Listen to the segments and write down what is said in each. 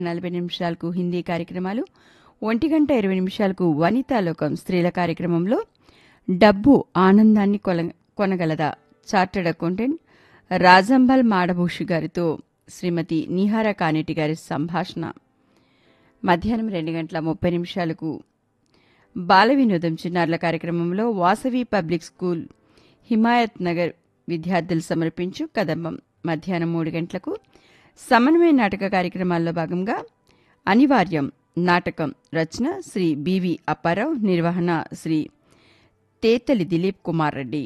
నలభై నిమిషాలకు హిందీ కార్యక్రమాలు ఒంటి గంట ఇరవై నిమిషాలకు వనితాలోకం స్త్రీల కార్యక్రమంలో డబ్బు ఆనందాన్ని కొల కొనగలదా చార్టెడ్ అకౌంటెంట్ రాజంబల్ మాడభూషి గారితో శ్రీమతి నిహార కానేటి గారి సంభాషణ మధ్యాహ్నం రెండు గంటల ముప్పై నిమిషాలకు బాల వినోదం చిన్నారుల కార్యక్రమంలో వాసవి పబ్లిక్ స్కూల్ హిమాయత్ నగర్ విద్యార్థులు సమర్పించు కదంబం మధ్యాహ్నం మూడు గంటలకు సమన్వయ నాటక కార్యక్రమాల్లో భాగంగా అనివార్యం నాటకం రచన శ్రీ బివి అప్పారావు నిర్వహణ శ్రీ తేతలి దిలీప్ కుమార్ రెడ్డి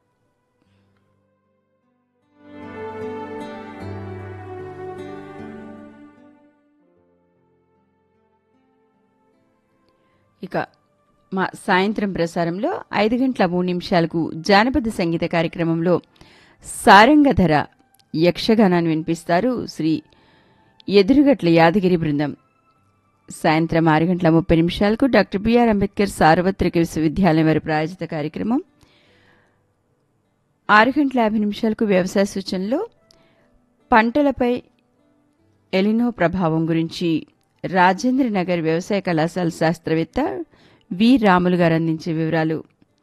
ఇక మా సాయంత్రం ప్రసారంలో ఐదు గంటల మూడు నిమిషాలకు జానపద సంగీత కార్యక్రమంలో సారంగధర యక్షగానాన్ని వినిపిస్తారు శ్రీ ఎదురుగట్ల యాదగిరి బృందం సాయంత్రం ఆరు గంటల ముప్పై నిమిషాలకు డాక్టర్ బిఆర్ అంబేద్కర్ సార్వత్రిక విశ్వవిద్యాలయం వారి ప్రాయోజిత కార్యక్రమం ఆరు గంటల యాభై నిమిషాలకు వ్యవసాయ సూచనలో పంటలపై ఎలినో ప్రభావం గురించి రాజేంద్ర నగర్ వ్యవసాయ కళాశాల శాస్త్రవేత్త వి రాములు గారు అందించే వివరాలు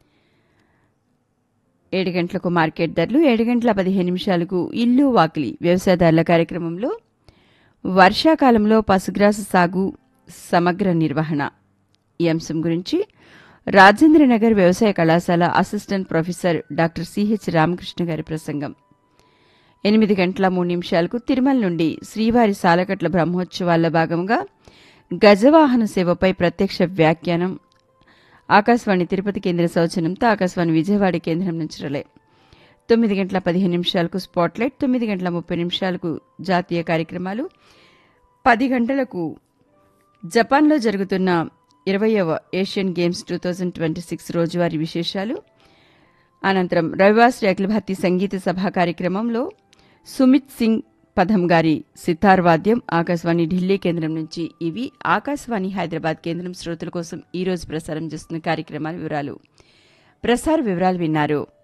ఏడు గంటలకు మార్కెట్ ధరలు ఏడు గంటల పదిహేను నిమిషాలకు ఇల్లు వాకిలి వ్యవసాయదారుల కార్యక్రమంలో వర్షాకాలంలో పశుగ్రాస సాగు సమగ్ర నిర్వహణ ఈ అంశం గురించి రాజేంద్రనగర్ వ్యవసాయ కళాశాల assistant professor doctor CH Ramakrishna గారి ప్రసంగం ఎనిమిది గంటల మూడు నిమిషాలకు తిరుమల నుండి శ్రీవారి సాలకట్ల బ్రహ్మోత్సవాల్లో భాగంగా గజవాహన సేవపై ప్రత్యక్ష వ్యాఖ్యానం ఆకాశవాణి తిరుపతి కేంద్ర సౌజన్యంతో ఆకాశవాణి విజయవాడ కేంద్రం నుంచి రలే తొమ్మిది గంటల పదిహేను నిమిషాలకు స్పాట్లైట్ తొమ్మిది గంటల ముప్పై నిమిషాలకు జాతీయ కార్యక్రమాలు పది గంటలకు జపాన్లో జరుగుతున్న ఇరవయవ Asian games two thousand twenty six రోజువారీ విశేషాలు అనంతరం రవివాశ్రీ అఖిల భారతీయ సంగీత సభ కార్యక్రమంలో సుమిత్ సింగ్ పథం గారి సితార్ వాద్యం ఆకాశవాణి ఢిల్లీ కేంద్రం నుంచి ఇవి ఆకాశవాణి హైదరాబాద్ కేంద్రం శ్రోతల కోసం ఈ రోజు ప్రసారం చేస్తున్న కార్యక్రమాల వివరాలు ప్రసార వివరాలు విన్నారు